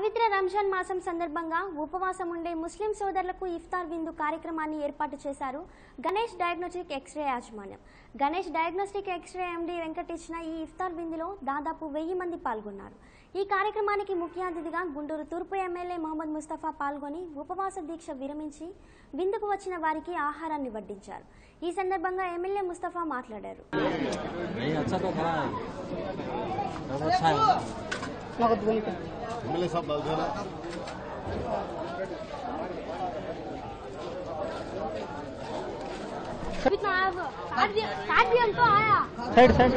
పవిత్ర రంజాన్ మాసం సందర్భంగా ఉపవాసం ఉండే ముస్లిం సోదరులకు ఇఫ్తార్ విందు కార్యక్రమాన్ని ఏర్పాటు చేశారు గణేష్ డయాగ్నోస్టిక్ ఎక్స్రే యాజమాన్యం Ganesh diagnostic x ray MD Venkat ఇచ్చిన ఈ ఇఫ్తార్ విందులో దాదాపు వెయ్యి మంది పాల్గొన్నారు ఈ కార్యక్రమానికి ముఖ్య అతిథిగా గుంటూరు తూర్పు ఎమ్మెల్యే మొహమ్మద్ ముస్తఫా పాల్గొని ఉపవాస దీక్ష విరమించి విందుకు వచ్చిన వారికి ఆహారాన్ని వడ్డించారు ఈ సందర్భంగా ఎమ్మెల్యే ముస్తఫా మాట్లాడారు नहीं अच्छा तो बड़ा है बहुत अच्छा है एमएलए साहब डाल देना साइड साइड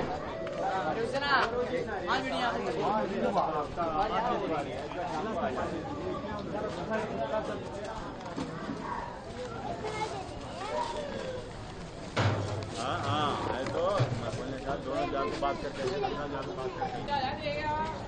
हाँ हाँ है तो मैं बोलने का दोनों जान बात करते हैं दोनों जान बात करते हैं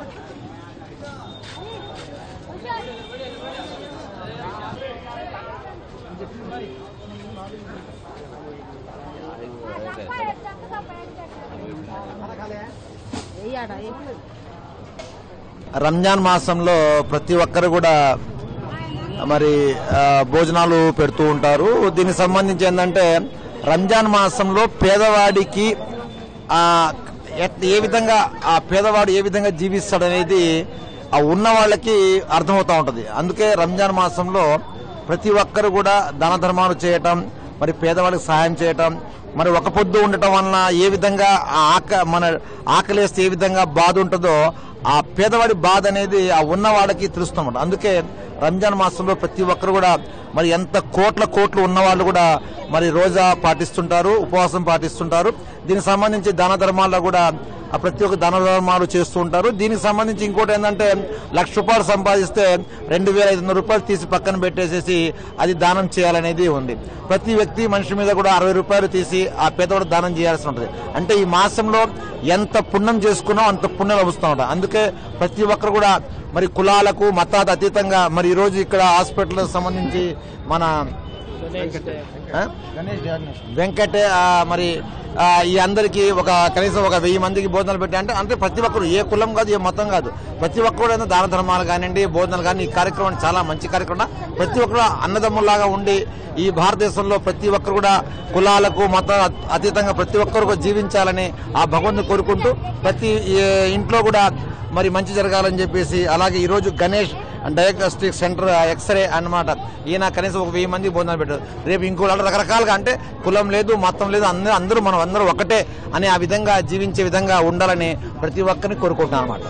రంజాన్ మాసంలో ప్రతి ఒక్కరు కూడా మరి ఆ, భోజనాలు పెడుతూ ఉంటారు దీనికి సంబంధించి ఏంటంటే రంజాన్ మాసంలో పేదవాడికి ఆ ఎట్- ఏ విధంగా ఆ పేదవాడు ఏ విధంగా జీవిస్తాడనేది ఆ ఉన్న వాళ్ళకి అర్థమవుతా ఉంటది అందుకే రంజాన్ మాసంలో ప్రతి ఒక్కరు కూడా దాన ధర్మాలు చేయటం మరి పేదవాళ్ళకి సహాయం చేయటం మరి ఒక పొద్దు ఉండటం వలన ఏ విధంగా ఆ ఆక మన ఆకలేస్తే ఏ విధంగా బాధ ఉంటుందో ఆ పేదవాడి బాధ అనేది ఆ ఉన్న వాళ్ళకి తెలుస్తామంట అందుకే రంజాన్ మాసంలో ప్రతి ఒక్కరు కూడా మరి ఎంత కోట్ల కోట్లు ఉన్న వాళ్ళు కూడా మరి రోజా పాటిస్తుంటారు ఉపవాసం పాటిస్తుంటారు దీనికి సంబంధించి దాన ధర్మాల్లో కూడా ఆ ప్రతి ఒక్క దాన ధర్మాలు చేస్తూ ఉంటారు దీనికి సంబంధించి ఇంకోటి ఏంటంటే లక్ష రూపాయలు సంపాదిస్తే రెండు వేల ఐదు వందల రూపాయలు తీసి పక్కన పెట్టేసేసి అది దానం చేయాలనేది ఉంది ప్రతి వ్యక్తి మనిషి మీద కూడా అరవై రూపాయలు తీసి ఆ పేదవాడు దానం చేయాల్సి ఉంటుంది అంటే ఈ మాసంలో ఎంత పుణ్యం చేసుకున్నా అంత పుణ్యం లభిస్తూ ఉంటాయి అందుకే ప్రతి ఒక్కరు కూడా మరి కులాలకు మతాలకు అతీతంగా మరి ఈ రోజు ఇక్కడ హాస్పిటల్ సంబంధించి మన ఆ? వెంకట్ ఆ, మరి ఆ, ఈ అందరికి ఒక కనీసం ఒక వెయ్యి మందికి భోజనాలు పెట్టి అంటే అంటే ప్రతి ఒక్కరు ఏ కులం కాదు ఏ మతం కాదు ప్రతి ఒక్కరు ఏదో దాన ధర్మాలు కానివ్వండి భోజనాలు కానీ ఈ కార్యక్రమం చాలా మంచి కార్యక్రమం ప్రతి ఒక్కరు అన్నదమ్ములాగా ఉండి ఈ భారతదేశంలో ప్రతి ఒక్కరు కూడా కులాలకు మత అతీతంగా ప్రతి ఒక్కరు కూడా జీవించాలని ఆ భగవంతుని కోరుకుంటూ ప్రతి ఏ, ఇంట్లో కూడా మరి మంచి జరగాలని చెప్పేసి అలాగే ఈ రోజు గణేష్ డయాగ్నోస్టిక్ సెంటర్ ఎక్స్రే అన్నమాట ఈయన కనీసం ఒక వెయ్యి మంది భోజనాలు పెట్టారు రేపు ఇంకో వాళ్ళు రకరకాలుగా అంటే కులం లేదు మతం లేదు అందరూ అందరూ మనం అందరూ ఒకటే అని ఆ విధంగా జీవించే విధంగా ఉండాలని ప్రతి ఒక్కరిని కోరుకుంటున్నాను అనమాట